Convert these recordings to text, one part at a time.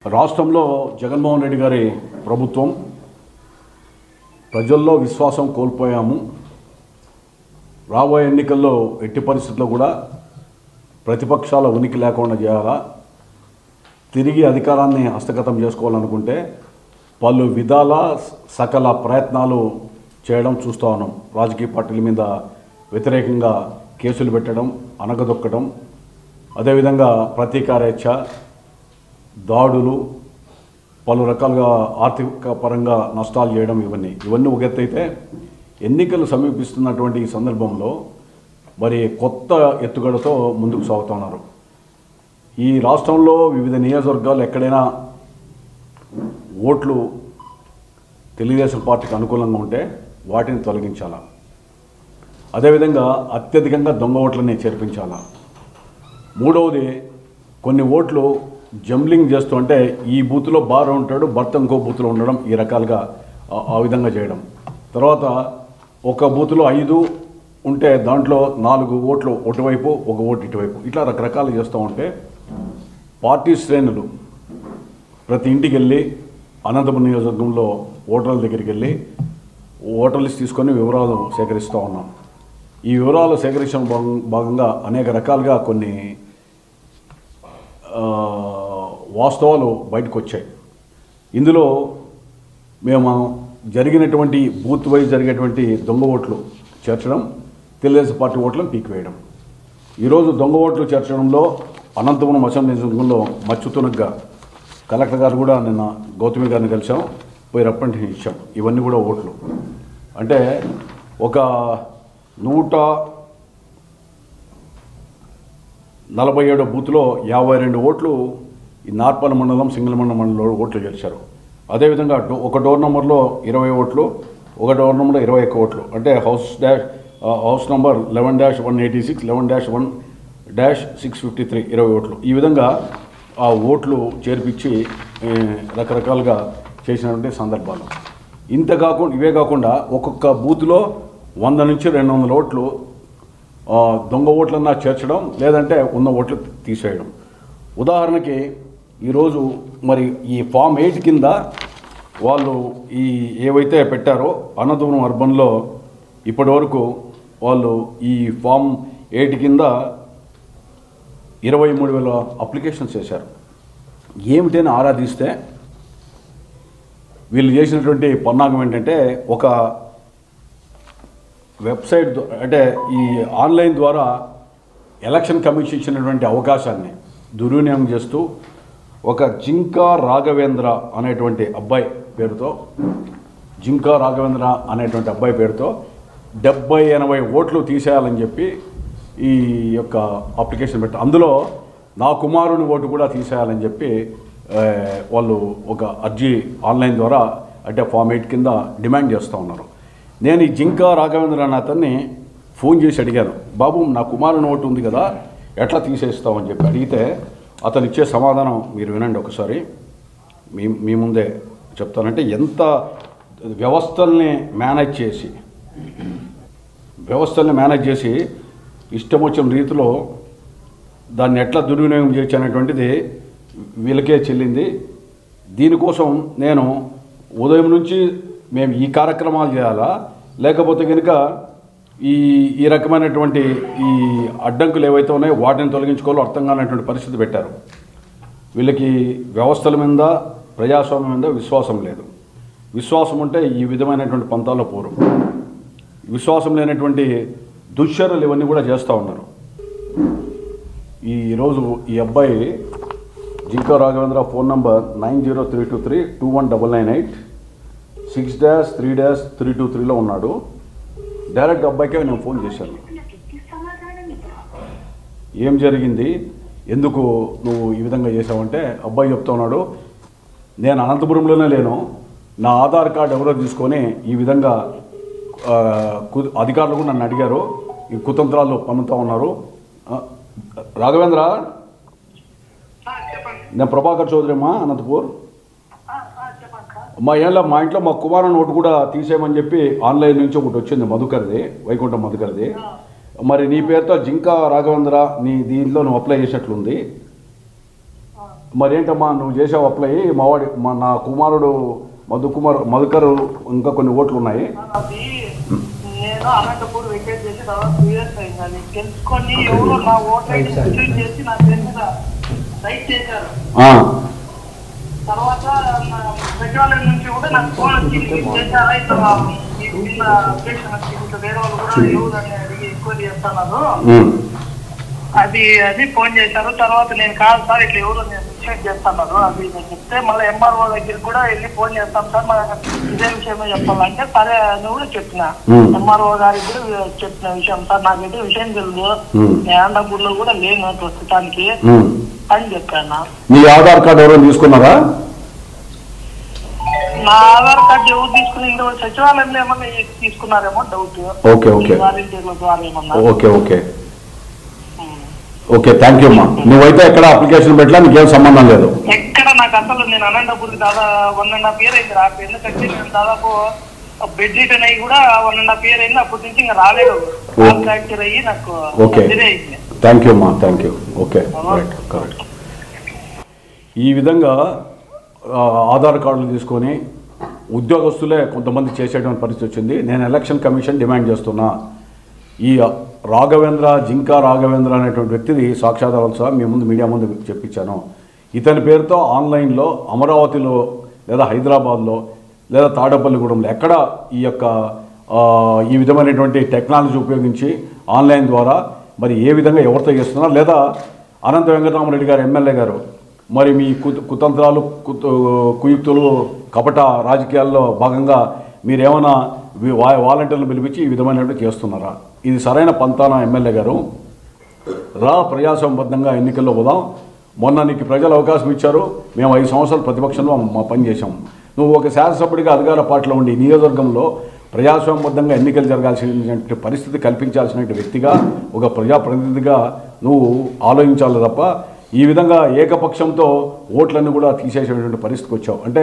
రాష్ట్రంలో జగన్మోహన్ రెడ్డి గారి ప్రభుత్వం ప్రజల్లో విశ్వాసం కోల్పోయాము రాబోయే ఎన్నికల్లో ఎట్టి పరిస్థితుల్లో కూడా ప్రతిపక్షాల ఉనికి లేకుండా చేయాలా తిరిగి అధికారాన్ని హస్తగతం చేసుకోవాలనుకుంటే పలు విధాల సకల ప్రయత్నాలు చేయడం చూస్తూ ఉన్నాం రాజకీయ పార్టీల మీద వ్యతిరేకంగా కేసులు పెట్టడం అనగదొక్కడం అదేవిధంగా ప్రతీకారేచ్ఛ దాడులు పలు రకాలుగా ఆర్థిక పరంగా నష్టాలు చేయడం ఇవన్నీ ఇవన్నీ ఒక ఎత్తు అయితే ఎన్నికలు సమీపిస్తున్నటువంటి ఈ సందర్భంలో మరి కొత్త ఎత్తుగడతో ముందుకు సాగుతున్నారు ఈ రాష్ట్రంలో వివిధ నియోజకవర్గాలు ఎక్కడైనా ఓట్లు తెలుగుదేశం పార్టీకి అనుకూలంగా ఉంటే వాటిని తొలగించాలా అదేవిధంగా అత్యధికంగా దొంగ ఓట్లని చేర్పించాలా మూడవది కొన్ని ఓట్లు జంబ్లింగ్ చేస్తూ అంటే ఈ బూత్లో బార్ ఉంటాడు భర్త ఇంకో బూత్లో ఉండడం ఈ రకాలుగా ఆ- ఆ విధంగా చేయడం తర్వాత ఒక బూత్లో ఐదు ఉంటే దాంట్లో నాలుగు ఓట్లు ఒకవైపు ఒక ఓటు ఇటువైపు ఇట్లా రకరకాలు చేస్తూ ఉంటే పార్టీ శ్రేణులు ప్రతి ఇంటికి వెళ్ళి అనంతపురం నియోజకవర్గంలో ఓటర్ల దగ్గరికి వెళ్ళి ఓటర్ లిస్ట్ తీసుకొని వివరాలు సేకరిస్తూ ఉన్నాం ఈ వివరాలు సేకరించడం భాగం- భాగంగా అనేక రకాలుగా కొన్ని ఆ, వాస్తవాలు బయటకు వచ్చాయి ఇందులో మేము జరిగినటువంటి బూత్ వైజ్ జరిగేటువంటి దొంగ ఓట్లు చేర్చడం తెలుగుదేశం పార్టీ ఓట్లను పీకివేయడం ఈరోజు దొంగ ఓట్లు చేర్చడంలో అనంతపురం అసెంబ్లీ నియోజకవర్గంలో మచ్చుతునగ్గా కలెక్టర్ గారు కూడా నిన్న గౌతమి గారిని కలిసాం పోయి రిప్రజెంటేషన్ ఇచ్చాం ఇవన్నీ కూడా ఓట్లు అంటే ఒక నూట నలభై ఏడో బూత్లో యాభై రెండు ఓట్లు ఈ నార్పల్ మండలం సింగల్ మండలం మండలంలో ఓట్లు గెలిచారు అదేవిధంగా డో- ఒక డోర్ నెంబర్లో ఇరవై ఓట్లు ఒక డోర్ నెంబర్లో ఇరవై ఒక్క ఓట్లు అంటే హౌస్ డాష్ ఆ, house number eleven dash one eighty six eleven dash one dash six fifty three ఇరవై ఓట్లు ఈ విధంగా ఆ ఓట్లు చేర్పించి ఏ, రకరకాలుగా చేసినటువంటి సందర్భాలు ఇంత కాకుండా ఇవే కాకుండా ఒక్కొక్క బూత్లో వంద నుంచి రెండు వందల ఓట్లు ఆ, దొంగ ఓట్లన్నా చేర్చడం లేదంటే ఉన్న ఓట్లు తీసేయడం ఉదాహరణకి ఈరోజు మరి ఈ ఫామ్ ఎయిట్ కింద వాళ్ళు ఈ ఏవైతే పెట్టారో అనంతపురం అర్బన్లో ఇప్పటి వరకు వాళ్ళు ఈ ఫామ్ ఎయిట్ కింద ఇరవై మూడు వేల అప్లికేషన్స్ చేశారు ఏమిటని ఆరాధిస్తే వీళ్ళు చేసినటువంటి పన్నాగం ఏంటంటే ఒక వెబ్సైట్ ద్వా- అంటే ఈ ఆన్లైన్ ద్వారా ఎలక్షన్ కమిషన్ ఇచ్చినటువంటి అవకాశాన్ని దుర్వినియోగం చేస్తూ ఒక జింకా రాఘవేంద్ర అనేటువంటి అబ్బాయి పేరుతో జింకా రాఘవేంద్ర అనేటువంటి అబ్బాయి పేరుతో డెబ్బై ఎనభై ఓట్లు తీసేయాలని చెప్పి ఈ యొక్క అప్లికేషన్ పెట్టారు అందులో నా కుమారుని ఓటు కూడా తీసేయాలని చెప్పి ఆ, వాళ్ళు ఒక అర్జీ ఆన్లైన్ ద్వారా అంటే ఫామ్ ఎయిట్ కింద డిమాండ్ చేస్తూ ఉన్నారు నేను ఈ జింకా రాఘవేంద్ర అనే అతన్ని ఫోన్ చేసి అడిగాను బాబు నా కుమారుని ఓటు ఉంది కదా ఎట్లా తీసేస్తామని చెప్పి అడిగితే అతను ఇచ్చే సమాధానం మీరు వినండి ఒకసారి మీ మీ ముందే చెప్తానంటే ఎంత వ్యవస్థల్ని మేనేజ్ చేసి వ్యవస్థల్ని మేనేజ్ చేసి ఇష్టం వచ్చిన రీతిలో దాన్ని ఎట్లా దుర్వినియోగం చేయొచ్చు అనేటువంటిది వీళ్ళకే చెల్లింది దీనికోసం నేను ఉదయం నుంచి మేము ఈ కార్యక్రమాలు చేయాలా లేకపోతే కనుక ఈ ఈ రకమైనటువంటి ఈ అడ్డంకులు ఏవైతే ఉన్నాయో వాటిని తొలగించుకోవాలో అర్థం కానటువంటి పరిస్థితి పెట్టారు వీళ్ళకి వ్యవస్థల మీద ప్రజాస్వామ్యం మీద విశ్వాసం లేదు విశ్వాసం ఉంటే ఈ విధమైనటువంటి పంతాల్లో పోరు విశ్వాసం లేనటువంటి దుశ్చర్యలు ఇవన్నీ కూడా చేస్తూ ఉన్నారు ఈ ఈరోజు ఈ అబ్బాయి Jinka Raghavendra phone number nine zero three two three two one double nine eight six dash three dash three two త్రీలో ఉన్నాడు డైరెక్ట్ అబ్బాయికే నేను ఫోన్ చేశాను ఏం జరిగింది ఎందుకు నువ్వు ఈ విధంగా చేసావంటే అబ్బాయి చెప్తా ఉన్నాడు నేను అనంతపురంలోనే లేను నా ఆధార్ కార్డు ఎవరో తీసుకొని ఈ విధంగా ఆ, కు- అధికారులు కూడా నన్ను అడిగారు ఈ కుతంత్రాలు పన్నుతూ ఉన్నారు ఆ, రాఘవేంద్ర నేను ప్రభాకర్ చౌదరి అమ్మా అనంతపూర్ మా ఏళ్ళ మా ఇంట్లో మా కుమారుని ఒకటి కూడా తీసేయమని చెప్పి ఆన్లైన్ నుంచి ఒకటి వచ్చింది మధుకర్ది వైకుంఠం మధుకర్ది మరి నీ పేరుతో జింకా రాఘవేంద్ర నీ దీంట్లో నువ్వు అప్లై చేసినట్లుంది మరేంటమ్మా నువ్వు చేసావు అప్లై మావాడి మా నా కుమారుడు మధు కుమార్ మధుకర్ ఇంకా కొన్ని ఓట్లు ఉన్నాయి అది నేను అనంతపూర్ వెకేట్ చేసి తర్వాత టూ ఇయర్స్ అయింది అది తెలుసుకొని ఎవరు నా ఓటర్ ఐడి రిసీవ్ చేసి నా పేరు మీద రైట్ చేశారు ఆ, తర్వాత నా సచివాలయం నుంచి కూడా నాకు ఫోన్ వచ్చింది "మీరు చేశారా ఇట్లా ఈ చిన్న అప్డేషన్ వచ్చింది ఇట్లా వేరే వాళ్ళు కూడా ఎవరు అని అడిగి ఎంక్వైరీ చేస్తున్నారు ఉమ్, అది అది ఫోన్ చేశారు తర్వాత నేను కాదు సార్ ఇట్లా ఎవరు నేను ఇన్షూరెన్స్ చేస్తున్నారు అది నేను చెప్తే మళ్ళీ ఎంఆర్ఓ దగ్గరికి కూడా వెళ్ళి ఫోన్ చేస్తాం సార్ మా ఇదే విషయమే చెప్పాలంటే సరే అని కూడా చెప్పిన Hmm. ఎంఆర్ఓ గారికి కూడా చెప్పిన విషయం సార్ నాకైతే విషయం తెలియదు Hmm. నేను అనంతపూర్లో కూడా లేను ప్రస్తుతానికి ఉమ్. అని చెప్పాను మీ ఆధార్ కార్డు ఎవరో తీసుకున్నారా నా ఆధార్ కార్డు ఎవరు తీసుకుని ఇందులో సచివాలయంలో ఏమన్నా తీసుకున్నారేమో డౌట్ ఓకే, ఓకే. వాలంటీర్ల ద్వారా ఏమన్నా okay okay Hmm. Okay thank you అమ్మా నువ్వైతే ఎక్కడ అప్లికేషన్ పెట్టలా నీకేం సంబంధం లేదు ఎక్కడ నాకు అసలు నేను అనంతపూర్కి దాదాపు వన్ అండ్ హాఫ్ ఇయర్ అయింది రాక ఎందుకంటే నేను దాదాపు బెడ్ రిటర్న్ అయ్యి కూడా వన్ అండ్ హాఫ్ ఇయర్ అయింది అప్పటి నుంచి ఇంకా రాలేదు ఫ్రాక్చర్ అయ్యి నాకు ఓకే సర్జరీ అయింది థ్యాంక్ యూ అమ్మా thank you okay right correct ఈ విధంగా ఆ, ఆధార్ కార్డులు తీసుకొని ఉద్యోగస్తులే కొంతమంది చేసేటువంటి పరిస్థితి వచ్చింది నేను ఎలక్షన్ కమిషన్ డిమాండ్ చేస్తున్నా ఈ రాఘవేంద్ర జింకా రాఘవేంద్ర అనేటువంటి వ్యక్తిది సాక్షాధారాలు సహా మీ ముందు మీడియా ముందు చెప్పించాను ఇతని పేరుతో ఆన్లైన్లో అమరావతిలో లేదా హైదరాబాద్లో లేదా తాడేపల్లిగూడెంలో ఎక్కడ ఈ యొక్క ఆ, ఈ విధమైనటువంటి టెక్నాలజీ ఉపయోగించి ఆన్లైన్ ద్వారా మరి ఏ విధంగా ఎవరితో చేస్తున్నారు లేదా అనంత వెంకటరామరెడ్డి గారు ఎమ్మెల్యే గారు మరి మీ కుత కుతంత్రాలు కుత కుయుక్తులు కపట రాజకీయాల్లో భాగంగా మీరేమైనా వి- వా- వాలంటీర్లు పిలిపించి ఈ విధమైనటువంటి చేస్తున్నారా ఇది సరైన పంతానా ఎమ్మెల్యే గారు రా ప్రజాసంబద్ధంగా ఎన్నికల్లో పోదాం మొన్న నీకు ప్రజలు అవకాశం ఇచ్చారు మేము ఐదు సంవత్సరాలు ప్రతిపక్షంలో మా పని చేశాం నువ్వు ఒక శాసనసభ్యుడిగా అధికార పార్టీలో ఉండి ఈ నియోజకవర్గంలో ప్రజాస్వామ్యబద్ధంగా ఎన్నికలు జరగాల్సిన పరిస్థితి కల్పించాల్సిన వ్యక్తిగా ఒక ప్రజాప్రతినిధిగా నువ్వు ఆలోచించాలి తప్ప ఈ విధంగా ఏకపక్షంతో ఓట్లన్నీ కూడా తీసేసేటువంటి పరిస్థితికి వచ్చావు అంటే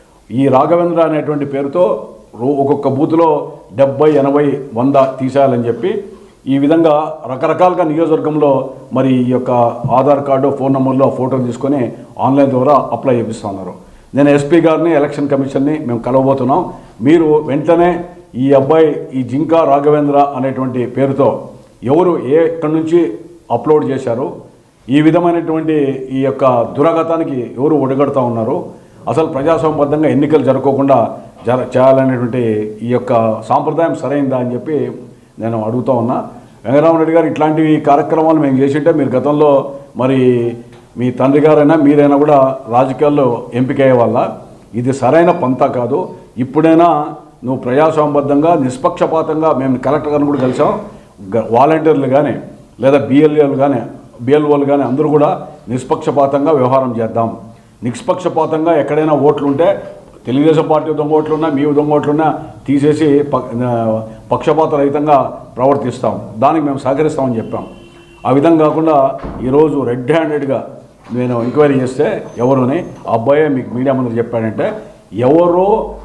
ఈ రాఘవేంద్ర అనేటువంటి పేరుతో రో- ఒక్కొక్క బూత్లో డెబ్బై ఎనభై వంద తీసేయాలని చెప్పి ఈ విధంగా రకరకాలుగా నియోజకవర్గంలో మరి ఈ యొక్క ఆధార్ కార్డు ఫోన్ నెంబర్లో ఫోటోలు తీసుకొని ఆన్లైన్ ద్వారా అప్లై చేపిస్తున్నారు నేను ఎస్పీ గారిని ఎలక్షన్ కమిషన్ని మేము కలవబోతున్నాం మీరు వెంటనే ఈ అబ్బాయి ఈ జింకా రాఘవేంద్ర అనేటువంటి పేరుతో ఎవరు ఏ ఎక్కడి నుంచి అప్లోడ్ చేశారు ఈ విధమైనటువంటి ఈ యొక్క దురాగతానికి ఎవరు ఒడిగడుతూ ఉన్నారు అసలు ప్రజాస్వామ్యబద్ధంగా ఎన్నికలు జరగకుండా జర చేయాలనేటువంటి ఈ యొక్క సాంప్రదాయం సరైందా అని చెప్పి నేను అడుగుతా ఉన్నా వెంకటరామరెడ్డి గారు ఇట్లాంటివి కార్యక్రమాలు మేము చేసింటే మీరు గతంలో మరి మీ తండ్రి గారైనా మీరైనా కూడా రాజకీయాల్లో ఎంపికయ్యే వాళ్ళ ఇది సరైన పంతా కాదు ఇప్పుడైనా నువ్వు ప్రజాస్వామ్యబద్ధంగా నిష్పక్షపాతంగా మేము కలెక్టర్ గారిని కూడా కలిసాం గ- వాలంటీర్లు కానీ లేదా బిఎల్ఏలు కానీ బిఎల్ఓలు కానీ అందరూ కూడా నిష్పక్షపాతంగా వ్యవహారం చేద్దాం నిష్పక్షపాతంగా ఎక్కడైనా ఓట్లు ఉంటే తెలుగుదేశం పార్టీ దొంగ ఓట్లున్నా మీ దొంగ ఓట్లున్నా తీసేసి ప- ఆ, పక్షపాత రహితంగా ప్రవర్తిస్తాం దానికి మేము సహకరిస్తామని చెప్పాం ఆ విధంగా కాకుండా ఈరోజు రెడ్ హ్యాండెడ్గా నేను ఎంక్వైరీ చేస్తే ఎవరుని ఆ అబ్బాయే మీకు మీడియా ముందు చెప్పాడంటే ఎవరో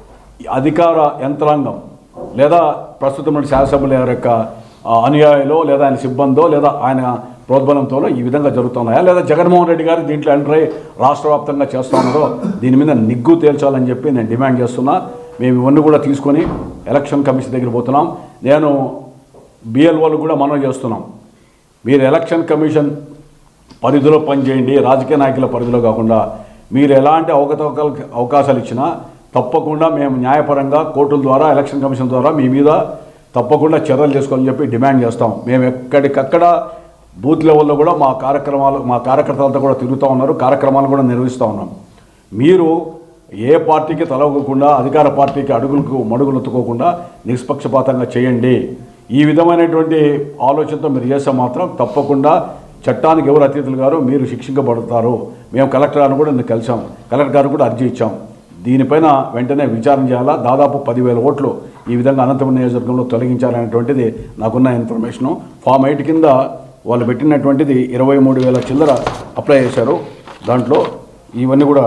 అధికార యంత్రాంగం లేదా ప్రస్తుతం శాసనసభ్యుల యొక్క ఆ, అనుయాయులో లేదా ఆయన సిబ్బందో లేదా ఆయన ప్రోద్బలంతో ఈ విధంగా జరుగుతున్నాయా లేదా జగన్మోహన్ రెడ్డి గారు దీంట్లో ఎంటర్ అయ్యి రాష్ట్ర వ్యాప్తంగా చేస్తూ ఉన్నారో దీని మీద నిగ్గు తేల్చాలని చెప్పి నేను డిమాండ్ చేస్తున్నా మేము ఇవన్నీ కూడా తీసుకొని ఎలక్షన్ కమిషన్ దగ్గర పోతున్నాం నేను బిఎల్ఓలు కూడా మనం చేస్తున్నాం మీరు ఎలక్షన్ కమిషన్ పరిధిలో పనిచేయండి రాజకీయ నాయకుల పరిధిలో కాకుండా మీరు ఎలాంటి అవకతవకలకు అవకాశాలు ఇచ్చినా తప్పకుండా మేము న్యాయపరంగా కోర్టుల ద్వారా ఎలక్షన్ కమిషన్ ద్వారా మీ మీద తప్పకుండా చర్యలు తీసుకోవాలని చెప్పి డిమాండ్ చేస్తాం మేము ఎక్కడికక్కడ బూత్ లెవెల్లో కూడా మా కార్యక్రమాలు మా కార్యకర్తలతో కూడా తిరుగుతూ ఉన్నారు కార్యక్రమాలు కూడా నిర్వహిస్తూ ఉన్నాం మీరు ఏ పార్టీకి తలవకుండా అధికార పార్టీకి అడుగులకు మడుగులు ఎత్తుకోకుండా నిష్పక్షపాతంగా చేయండి ఈ విధమైనటువంటి ఆలోచనతో మీరు చేస్తే మాత్రం తప్పకుండా చట్టానికి ఎవరు అతిథులు గారు మీరు శిక్షించబడతారు మేము కలెక్టర్ గారిని కూడా నిన్న కలిసాం కలెక్టర్ గారు కూడా అర్జీ ఇచ్చాం దీనిపైన వెంటనే విచారణ చేయాలా దాదాపు పదివేల ఓట్లు ఈ విధంగా అనంతపురం నియోజకవర్గంలో తొలగించాలనేటువంటిది నాకున్న ఇన్ఫర్మేషను ఫామ్ ఎయిట్ కింద వాళ్ళు పెట్టినటువంటిది ఇరవై మూడు వేల చిల్లర అప్లై చేశారు దాంట్లో ఇవన్నీ కూడా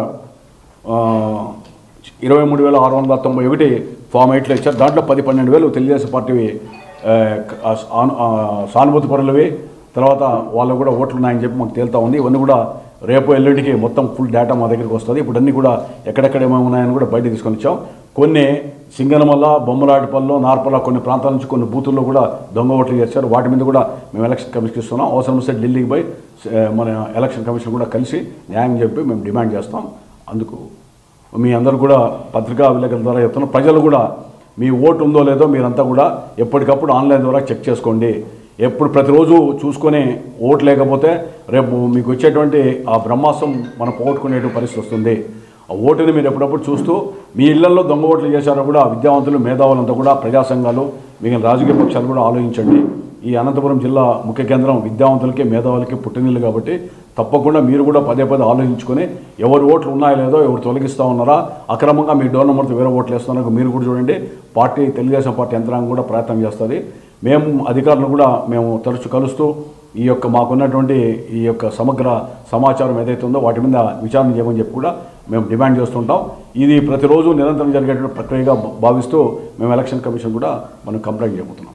ఇరవై మూడు వేల ఆరు వందల తొంభై ఒకటి ఫామ్ ఎయిట్లో ఇచ్చారు దాంట్లో పది పన్నెండు వేలు తెలుగుదేశం పార్టీవి ఆ, ఆ, సాను- ఆ, సానుభూతి పరులవి తర్వాత వాళ్ళు కూడా ఓట్లు ఉన్నాయని చెప్పి మాకు తేలుతా ఉంది ఇవన్నీ కూడా రేపు ఎల్లుండికి మొత్తం ఫుల్ డేటా మా దగ్గరికి వస్తుంది ఇప్పుడు అన్నీ కూడా ఎక్కడెక్కడ ఏమేమి ఉన్నాయని కూడా బయట తీసుకొని వచ్చాం కొన్ని సింగనమల్ల బొమ్మలాటిపల్లిలో నార్పల కొన్ని ప్రాంతాల నుంచి కొన్ని బూతుల్లో కూడా దొంగ ఓట్లు చేశారు వాటి మీద కూడా మేము ఎలక్షన్ కమిషన్కి ఇస్తున్నాం అవసరం వస్తే ఢిల్లీకి పోయి స- మన ఎలక్షన్ కమిషన్ కూడా కలిసి న్యాయం చెప్పి మేము డిమాండ్ చేస్తాం అందుకు మీ అందరూ కూడా పత్రికా విలేకరుల ద్వారా చెప్తున్నాం ప్రజలు కూడా మీ ఓటు ఉందో లేదో మీరంతా కూడా ఎప్పటికప్పుడు ఆన్లైన్ ద్వారా చెక్ చేసుకోండి ఎప్పుడు ప్రతిరోజు చూసుకొని ఓటు లేకపోతే రేపు మీకు వచ్చేటువంటి ఆ బ్రహ్మాస్త్రం మనం పోగొట్టుకునే పరిస్థితి వస్తుంది ఆ ఓటుని మీరు ఎప్పుడప్పుడు చూస్తూ మీ ఇళ్లలో దొంగ ఓట్లు చేశారో కూడా విద్యావంతులు మేధావులంతా కూడా ప్రజా సంఘాలు మిగిలిన రాజకీయ పక్షాలు కూడా ఆలోచించండి ఈ అనంతపురం జిల్లా ముఖ్య కేంద్రం విద్యావంతులకి మేధావులకి పుట్టినిల్లు కాబట్టి తప్పకుండా మీరు కూడా పదే పదే ఆలోచించుకొని ఎవరు ఓట్లు ఉన్నాయో లేదో ఎవరు తొలగిస్తూ ఉన్నారా అక్రమంగా మీ డోర్ నెంబర్తో వేరే ఓట్లు వేస్తున్నారో మీరు కూడా చూడండి పార్టీ తెలుగుదేశం పార్టీ యంత్రాంగం కూడా ప్రయత్నం చేస్తుంది మేము అధికారులను కూడా మేము తరచు కలుస్తూ ఈ యొక్క మాకున్నటువంటి ఈ యొక్క సమగ్ర సమాచారం ఏదైతే ఉందో వాటి మీద విచారణ చేయమని చెప్పి కూడా మేము డిమాండ్ చేస్తుంటాం ఇది ప్రతిరోజు నిరంతరం జరిగేటువంటి ప్రక్రియగా భావిస్తూ మేము ఎలక్షన్ కమిషన్ కూడా మనం కంప్లైంట్ చేయబోతున్నాం